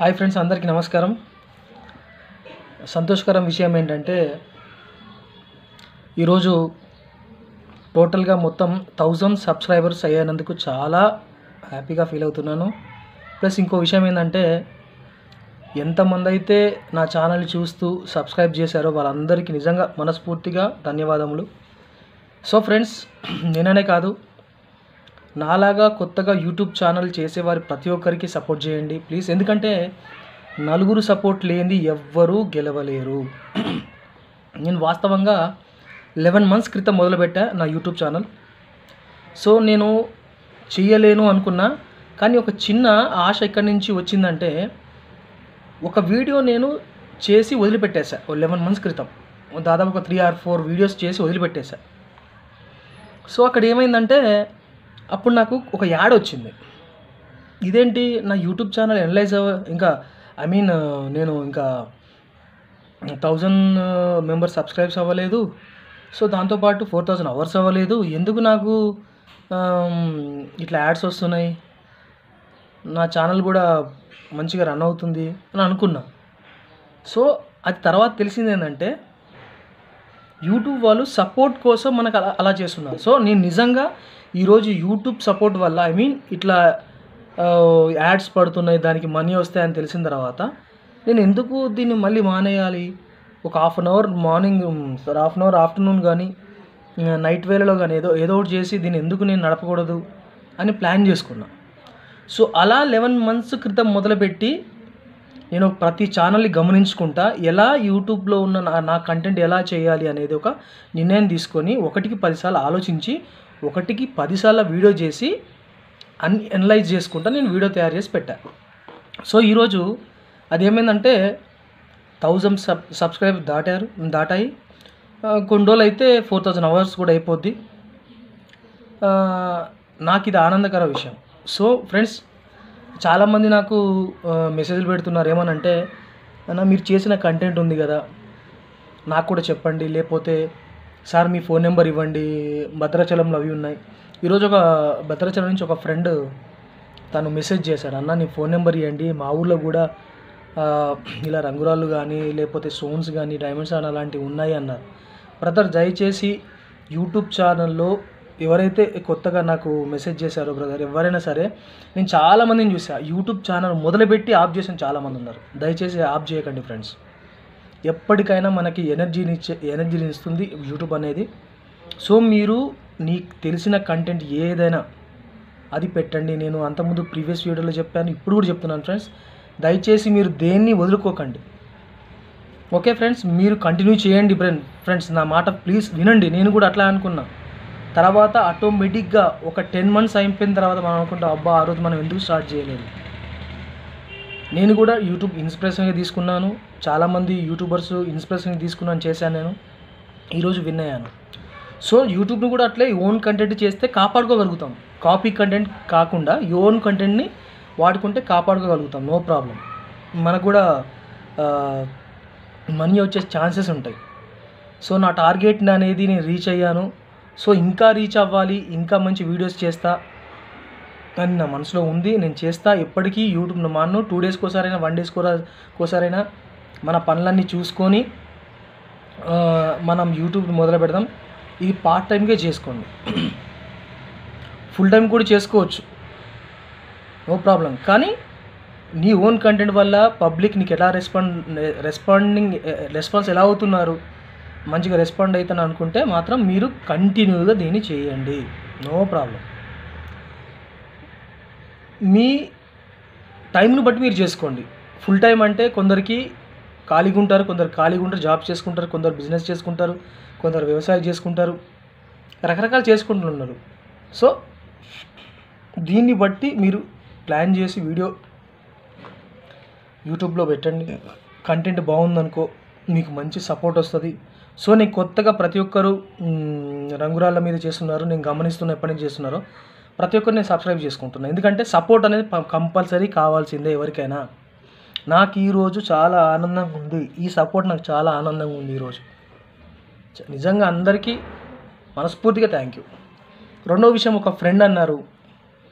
hi friends అందరికీ నమస్కారం సంతోషకరం విషయం ఏంటంటే ఈరోజు టోటల్గా మొత్తం థౌజండ్ సబ్స్క్రైబర్స్ అయ్యేందుకు చాలా హ్యాపీగా ఫీల్ అవుతున్నాను ప్లస్ ఇంకో విషయం ఏంటంటే ఎంతమంది అయితే నా ఛానల్ చూస్తూ సబ్స్క్రైబ్ చేశారో వాళ్ళందరికీ నిజంగా మనస్ఫూర్తిగా ధన్యవాదములు సో ఫ్రెండ్స్ నేననే కాదు నాలాగా కొత్తగా యూట్యూబ్ ఛానల్ చేసేవారి ప్రతి ఒక్కరికి సపోర్ట్ చేయండి ప్లీజ్ ఎందుకంటే నలుగురు సపోర్ట్ లేనిది ఎవ్వరూ గెలవలేరు నేను వాస్తవంగా లెవెన్ మంత్స్ క్రితం మొదలుపెట్టా నా యూట్యూబ్ ఛానల్ సో నేను చెయ్యలేను అనుకున్నా కానీ ఒక చిన్న ఆశ ఎక్కడి నుంచి వచ్చిందంటే ఒక వీడియో నేను చేసి వదిలిపెట్టేశా ఓ లెవెన్ మంత్స్ క్రితం దాదాపు ఒక త్రీ ఆర్ ఫోర్ వీడియోస్ చేసి వదిలిపెట్టేశా సో అక్కడ ఏమైందంటే అప్పుడు నాకు ఒక యాడ్ వచ్చింది ఇదేంటి నా యూట్యూబ్ ఛానల్ ఎనలైజ్ అవ్వ ఇంకా ఐ మీన్ నేను ఇంకా థౌజండ్ మెంబర్స్ సబ్స్క్రైబ్స్ అవ్వలేదు సో దాంతోపాటు ఫోర్ థౌజండ్ అవర్స్ అవ్వలేదు ఎందుకు నాకు ఆమ్, ఇట్లా యాడ్స్ వస్తున్నాయి నా ఛానల్ కూడా మంచిగా రన్ అవుతుంది అని అనుకున్నా సో అది తర్వాత తెలిసింది ఏంటంటే యూట్యూబ్ వాళ్ళు సపోర్ట్ కోసం మనకు అలా అలా చేస్తున్నారు సో నేను నిజంగా ఈరోజు యూట్యూబ్ సపోర్ట్ వల్ల ఐ మీన్ ఇట్లా యాడ్స్ పడుతున్నాయి దానికి మనీ వస్తాయని తెలిసిన తర్వాత నేను ఎందుకు దీన్ని మళ్ళీ మానేయాలి ఒక half an hour morning half an hour afternoon కానీ నైట్ వేళలో కానీ ఏదో ఏదో ఒకటి చేసి దీన్ని ఎందుకు నేను నడపకూడదు అని ప్లాన్ చేసుకున్నా సో అలా లెవెన్ మంత్స్ క్రితం మొదలుపెట్టి నేను ప్రతి ఛానల్ని గమనించుకుంటా ఎలా యూట్యూబ్లో ఉన్న నా నా కంటెంట్ ఎలా చేయాలి అనేది ఒక నిర్ణయం తీసుకొని ఒకటికి పదిసార్లు ఆలోచించి ఒకటికి పదిసార్లు వీడియో చేసి అన్ అనలైజ్ చేసుకుంటా నేను వీడియో తయారు చేసి పెట్టాను సో ఈరోజు అదేమైందంటే థౌజండ్ సబ్ సబ్స్క్రైబ్ దాటారు దాటాయి ఆ, కొన్ని రోజులు అయితే ఫోర్ థౌజండ్ అవర్స్ కూడా అయిపోద్ది ఆ, నాకు ఇది ఆనందకర విషయం సో ఫ్రెండ్స్ చాలామంది నాకు ఆ, మెసేజ్లు పెడుతున్నారు ఏమనంటే అన్న మీరు చేసిన కంటెంట్ ఉంది కదా నాకు కూడా చెప్పండి లేకపోతే సార్ మీ ఫోన్ నెంబర్ ఇవ్వండి భద్రాచలంలో అవి ఉన్నాయి ఈరోజు ఒక భద్రాచలం నుంచి ఒక ఫ్రెండ్ తను మెసేజ్ చేశాడు అన్న నీ ఫోన్ నెంబర్ ఇవ్వండి మా ఊళ్ళో కూడా ఆ, ఇలా రంగురాళ్ళు కానీ లేకపోతే స్టోన్స్ కానీ డైమండ్స్ కానీ అలాంటివి ఉన్నాయి అన్నారు బ్రదర్ దయచేసి యూట్యూబ్ ఛానల్లో ఎవరైతే కొత్తగా నాకు మెసేజ్ చేశారో బ్రదర్ ఎవరైనా సరే నేను చాలామందిని చూసా యూట్యూబ్ ఛానల్ మొదలుపెట్టి ఆఫ్ చేసిన చాలామంది ఉన్నారు దయచేసి ఆఫ్ చేయకండి ఫ్రెండ్స్ ఎప్పటికైనా మనకి ఎనర్జీని ఇచ్చే ఎనర్జీని ఇస్తుంది యూట్యూబ్ అనేది సో మీరు నీకు తెలిసిన కంటెంట్ ఏదైనా అది పెట్టండి నేను అంతకుముందు ప్రీవియస్ వీడియోలో చెప్పాను ఇప్పుడు కూడా చెప్తున్నాను ఫ్రెండ్స్ దయచేసి మీరు దేన్ని వదులుకోకండి ఓకే ఫ్రెండ్స్ మీరు కంటిన్యూ చేయండి ఫ్రెండ్ ఫ్రెండ్స్ నా మాట ప్లీజ్ వినండి నేను కూడా అట్లా అనుకున్నా తర్వాత ఆటోమేటిక్గా ఒక టెన్ మంత్స్ అయిపోయిన తర్వాత మనం అనుకుంటాం అబ్బా ఆ రోజు మనం ఎందుకు స్టార్ట్ చేయలేదు నేను కూడా యూట్యూబ్ ఇన్స్పిరేషన్గా తీసుకున్నాను చాలామంది యూట్యూబర్స్ ఇన్స్పిరేషన్గా తీసుకున్నాను చేశాను నేను ఈరోజు విన్ అయ్యాను సో యూట్యూబ్ని కూడా అట్లే ఓన్ కంటెంట్ చేస్తే కాపాడుకోగలుగుతాం కాపీ కంటెంట్ కాకుండా ఓన్ కంటెంట్ని వాడుకుంటే కాపాడుకోగలుగుతాం నో ప్రాబ్లం మనకు కూడా మనీ వచ్చే ఛాన్సెస్ ఉంటాయి సో నా టార్గెట్ అనేది నేను రీచ్ అయ్యాను సో ఇంకా రీచ్ అవ్వాలి ఇంకా మంచి వీడియోస్ చేస్తా అని నా మనసులో ఉంది నేను చేస్తా ఎప్పటికీ యూట్యూబ్ మా అన్న టూ డేస్కి ఒకసారైనా వన్ డేస్కి ఒకసారైనా మన పనులన్నీ చూసుకొని ఆ, మనం యూట్యూబ్ మొదలు పెడదాం ఇది పార్ట్ టైంకే చేసుకోండి ఫుల్ టైం కూడా చేసుకోవచ్చు నో ప్రాబ్లం కానీ నీ ఓన్ కంటెంట్ వల్ల పబ్లిక్ నీకు ఎలా రెస్పాండ్ రెస్పాండింగ్ రెస్పాన్స్ ఎలా అవుతున్నారు మంచిగా రెస్పాండ్ అవుతాను అనుకుంటే మాత్రం మీరు కంటిన్యూగా దీన్ని చేయండి నో ప్రాబ్లం మీ టైంను బట్టి మీరు చేసుకోండి ఫుల్ టైం అంటే కొందరికి ఖాళీగా ఉంటారు కొందరు ఖాళీగా ఉంటారు జాబ్ చేసుకుంటారు కొందరు బిజినెస్ చేసుకుంటారు కొందరు వ్యవసాయం చేసుకుంటారు రకరకాలు చేసుకుంటున్నారు సో దీన్ని బట్టి మీరు ప్లాన్ చేసి వీడియో యూట్యూబ్లో పెట్టండి కంటెంట్ బాగుందనుకో మీకు మంచి సపోర్ట్ వస్తుంది సో నేను కొత్తగా ప్రతి ఒక్కరు మ్, రంగురాళ్ళ మీద చేస్తున్నారు నేను గమనిస్తున్న ఎప్పటి నుంచి చేస్తున్నారో ప్రతి ఒక్కరు నేను సబ్స్క్రైబ్ చేసుకుంటున్నాను ఎందుకంటే సపోర్ట్ అనేది కంపల్సరీ కావాల్సిందే ఎవరికైనా నాకు ఈరోజు చాలా ఆనందంగా ఉంది ఈ సపోర్ట్ నాకు చాలా ఆనందంగా ఉంది ఈరోజు చ- నిజంగా అందరికీ మనస్ఫూర్తిగా థ్యాంక్ యూ రెండో విషయం ఒక ఫ్రెండ్ అన్నారు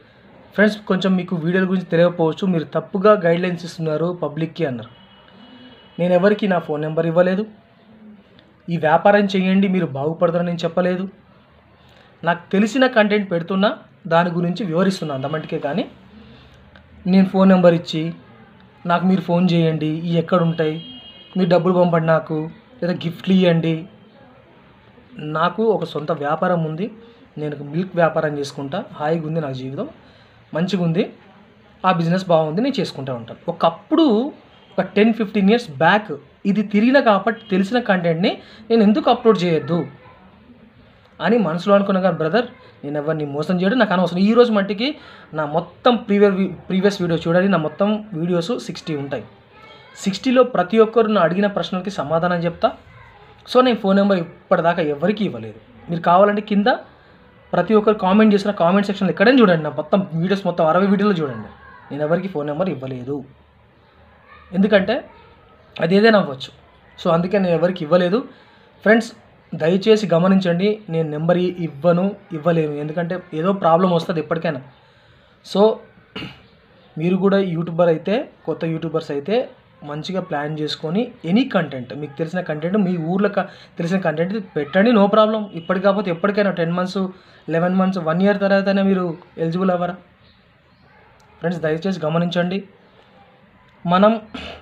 ఫ్రెండ్స్ కొంచెం మీకు వీడియోల గురించి తెలియకపోవచ్చు మీరు తప్పుగా గైడ్లైన్స్ ఇస్తున్నారు పబ్లిక్కి అన్నారు నేను ఎవరికి నా ఫోన్ నెంబర్ ఇవ్వలేదు ఈ వ్యాపారం చేయండి మీరు బాగుపడతారని నేను చెప్పలేదు నాకు తెలిసిన కంటెంట్ పెడుతున్నా దాని గురించి వివరిస్తున్నా అంతమంటికే కానీ నేను ఫోన్ నెంబర్ ఇచ్చి నాకు మీరు ఫోన్ చేయండి ఈ ఎక్కడ ఉంటాయి మీరు డబ్బులు పంపండి నాకు లేదా గిఫ్ట్లు ఇవ్వండి నాకు ఒక సొంత వ్యాపారం ఉంది నేను ఒక మిల్క్ వ్యాపారం చేసుకుంటా హాయిగా ఉంది నా జీవితం మంచిగా ఉంది ఆ బిజినెస్ బాగుంది నేను చేసుకుంటూ ఉంటాను ఒకప్పుడు ఒక టెన్ ఫిఫ్టీన్ ఇయర్స్ బ్యాక్ ఇది తిరిగిన కాబట్టి తెలిసిన కంటెంట్ని నేను ఎందుకు అప్లోడ్ చేయొద్దు అని మనసులో అనుకున్నా కానీ బ్రదర్ నేను ఎవరిని మోసం చేయడం నాకు అనవసరం ఈ రోజు మట్టికి నా మొత్తం ప్రీవియస్ ప్రీవియస్ వీడియో చూడండి నా మొత్తం వీడియోస్ సిక్స్టీ ఉంటాయి సిక్స్టీలో ప్రతి ఒక్కరు నా అడిగిన ప్రశ్నలకి సమాధానం చెప్తా సో నేను ఫోన్ నెంబర్ ఇప్పటిదాకా ఎవరికి ఇవ్వలేదు మీరు కావాలంటే కింద ప్రతి ఒక్కరు కామెంట్ చేసిన కామెంట్ సెక్షన్లో ఎక్కడైనా చూడండి నా మొత్తం వీడియోస్ మొత్తం అరవై వీడియోలు చూడండి నేను ఎవరికి ఫోన్ నెంబర్ ఇవ్వలేదు ఎందుకంటే అది ఏదైనా అవ్వచ్చు సో అందుకే నేను ఎవరికి ఇవ్వలేదు ఫ్రెండ్స్ దయచేసి గమనించండి నేను నెంబర్ ఇ- ఇవ్వను ఇవ్వలేను ఎందుకంటే ఏదో ప్రాబ్లం వస్తుంది ఎప్పటికైనా సో మీరు కూడా యూట్యూబర్ అయితే కొత్త యూట్యూబర్స్ అయితే మంచిగా ప్లాన్ చేసుకొని ఎనీ కంటెంట్ మీకు తెలిసిన కంటెంట్ మీ ఊర్లో క- తెలిసిన కంటెంట్ పెట్టండి నో ప్రాబ్లం ఇప్పటి కాకపోతే ఎప్పటికైనా ten months eleven months one year తర్వాతనే మీరు ఎలిజిబుల్ అవ్వరా ఫ్రెండ్స్ దయచేసి గమనించండి మనం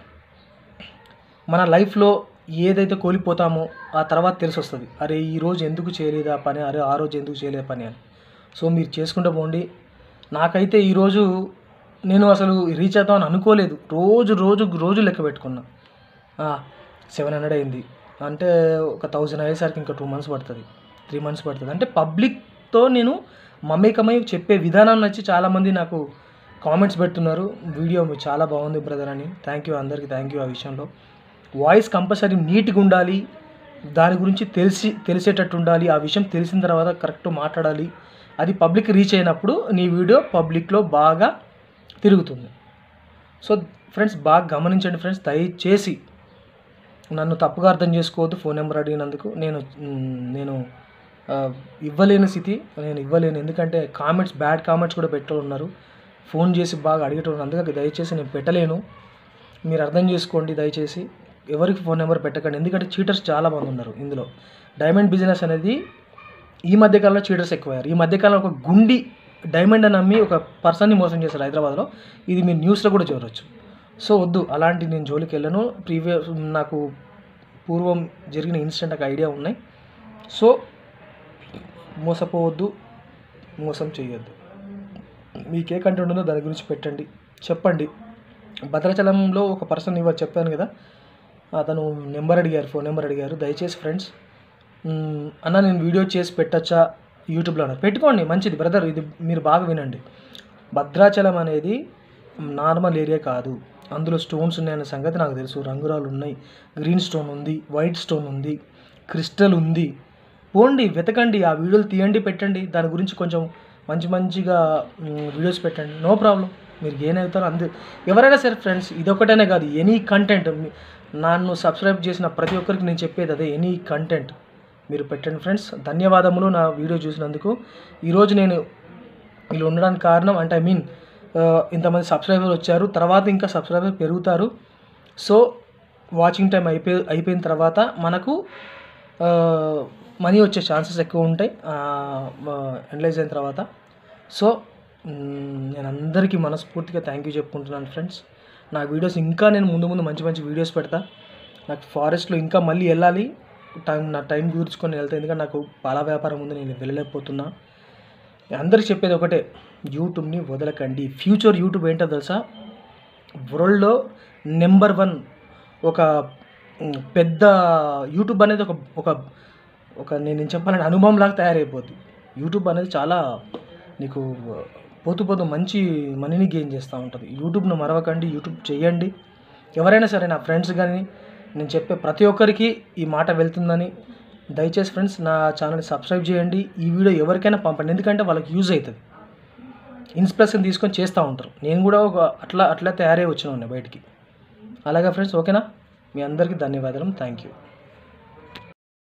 మన లైఫ్లో ఏదైతే కోల్పోతామో ఆ తర్వాత తెలిసి వస్తుంది అరే ఈ రోజు ఎందుకు చేయలేదు ఆ పని అరే ఆ రోజు ఎందుకు చేయలేదు పని అని సో మీరు చేసుకుంటూ పోండి నాకైతే ఈరోజు నేను అసలు రీచ్ అవుతామని అనుకోలేదు రోజు రోజు రోజు లెక్క పెట్టుకున్నా సెవెన్ హండ్రెడ్ అయింది అంటే ఒక థౌజండ్ అయ్యేసరికి ఇంకా టూ మంత్స్ పడుతుంది త్రీ మంత్స్ పడుతుంది అంటే పబ్లిక్తో నేను మమేకమై చెప్పే విధానం నచ్చి చాలామంది నాకు కామెంట్స్ పెడుతున్నారు వీడియో చాలా బాగుంది బ్రదర్ అని థ్యాంక్ యూ అందరికీ థ్యాంక్ యూ ఆ విషయంలో వాయిస్ కంపల్సరీ నీట్గా ఉండాలి దాని గురించి తెలిసి తెలిసేటట్టు ఉండాలి ఆ విషయం తెలిసిన తర్వాత కరెక్ట్ మాట్లాడాలి అది పబ్లిక్ రీచ్ అయినప్పుడు నీ వీడియో పబ్లిక్లో బాగా తిరుగుతుంది సో ఫ్రెండ్స్ బాగా గమనించండి ఫ్రెండ్స్ దయచేసి నన్ను తప్పుగా అర్థం చేసుకోవద్దు ఫోన్ నెంబర్ అడిగినందుకు నేను మ్, నేను ఆ, ఇవ్వలేని స్థితి నేను ఇవ్వలేను ఎందుకంటే కామెంట్స్ బ్యాడ్ కామెంట్స్ కూడా పెట్టే ఉన్నారు ఫోన్ చేసి బాగా అడిగేటోళ్ళు అందుకే దయచేసి నేను పెట్టలేను మీరు అర్థం చేసుకోండి దయచేసి ఎవరికి ఫోన్ నెంబర్ పెట్టకండి ఎందుకంటే చీటర్స్ చాలా మంది ఉన్నారు ఇందులో డైమండ్ బిజినెస్ అనేది ఈ మధ్యకాలంలో చీటర్స్ ఎక్కువయ్యారు ఈ మధ్యకాలంలో ఒక గుండి డైమండ్ అని నమ్మి ఒక పర్సన్ని మోసం చేశారు హైదరాబాద్లో ఇది మీరు న్యూస్లో కూడా చూడవచ్చు సో వద్దు అలాంటి నేను జోలికి వెళ్ళను ప్రీవియస్ నాకు పూర్వం జరిగిన ఇన్సిడెంట్ ఒక ఐడియా ఉన్నాయి సో మోసపోవద్దు మోసం చేయొద్దు మీకు ఏ కంటెంట్ ఉందో దాని గురించి పెట్టండి చెప్పండి భద్రాచలంలో ఒక పర్సన్ ఇవ్వ చెప్పాను కదా అతను నెంబర్ అడిగారు ఫోన్ నెంబర్ అడిగారు దయచేసి ఫ్రెండ్స్ మ్, అన్న నేను వీడియో చేసి పెట్టచ్చా యూట్యూబ్లో అన్నారు పెట్టుకోండి మంచిది బ్రదర్ ఇది మీరు బాగా వినండి భద్రాచలం అనేది నార్మల్ ఏరియా కాదు అందులో స్టోన్స్ ఉన్నాయన్న సంగతి నాకు తెలుసు రంగురాలు ఉన్నాయి గ్రీన్ స్టోన్ ఉంది వైట్ స్టోన్ ఉంది క్రిస్టల్ ఉంది పోండి వెతకండి ఆ వీడియోలు తీయండి పెట్టండి దాని గురించి కొంచెం మంచి మంచిగా మ్, వీడియోస్ పెట్టండి నో ప్రాబ్లం మీరు గెయిన్ అవుతారు అందు ఎవరైనా సరే ఫ్రెండ్స్ ఇదొకటనే కాదు ఎనీ కంటెంట్ నన్ను సబ్స్క్రైబ్ చేసిన ప్రతి ఒక్కరికి నేను చెప్పేది అదే ఎనీ కంటెంట్ మీరు పెట్టండి ఫ్రెండ్స్ ధన్యవాదములు నా వీడియో చూసినందుకు ఈరోజు నేను ఇలా ఉండడానికి కారణం అంటే ఐ మీన్ ఇంతమంది సబ్స్క్రైబర్ వచ్చారు తర్వాత ఇంకా సబ్స్క్రైబర్ పెరుగుతారు సో వాచింగ్ టైం అయిపోయి అయిపోయిన తర్వాత మనకు మనీ వచ్చే ఛాన్సెస్ ఎక్కువ ఉంటాయి అనలైజ్ అయిన తర్వాత సో మ్, నేను అందరికీ మనస్ఫూర్తిగా థ్యాంక్ యూ చెప్పుకుంటున్నాను ఫ్రెండ్స్ నా వీడియోస్ ఇంకా నేను ముందు ముందు మంచి మంచి వీడియోస్ పెడతా నాకు ఫారెస్ట్లో ఇంకా మళ్ళీ వెళ్ళాలి టైం నా టైం కూర్చుకొని వెళ్తా ఎందుకంటే నాకు పాల వ్యాపారం ఉంది నేను వెళ్ళలేకపోతున్నా అందరికి చెప్పేది ఒకటే యూట్యూబ్ని వదలకండి ఫ్యూచర్ యూట్యూబ్ ఏంటో తెలుసా వరల్డ్లో నెంబర్ వన్ ఒక మ్, పెద్ద యూట్యూబ్ అనేది ఒక ఒక ఒక నేను ఏం చెప్పాలంటే అనుభవం లాగా తయారైపోద్ది యూట్యూబ్ అనేది చాలా నీకు పోతూ పోతూ మంచి మనీని గెయిన్ చేస్తూ ఉంటుంది యూట్యూబ్ను మరవకండి యూట్యూబ్ చేయండి ఎవరైనా సరే నా ఫ్రెండ్స్ కానీ నేను చెప్పే ప్రతి ఒక్కరికి ఈ మాట వెళ్తుందని దయచేసి ఫ్రెండ్స్ నా ఛానల్ని సబ్స్క్రైబ్ చేయండి ఈ వీడియో ఎవరికైనా పంపండి ఎందుకంటే వాళ్ళకి యూజ్ అవుతుంది ఇన్స్పిరేషన్ తీసుకొని చేస్తూ ఉంటారు నేను కూడా ఒక అట్లా అట్లా తయారై వచ్చిన బయటికి అలాగే ఫ్రెండ్స్ ఓకేనా మీ అందరికీ ధన్యవాదాలు థ్యాంక్ యూ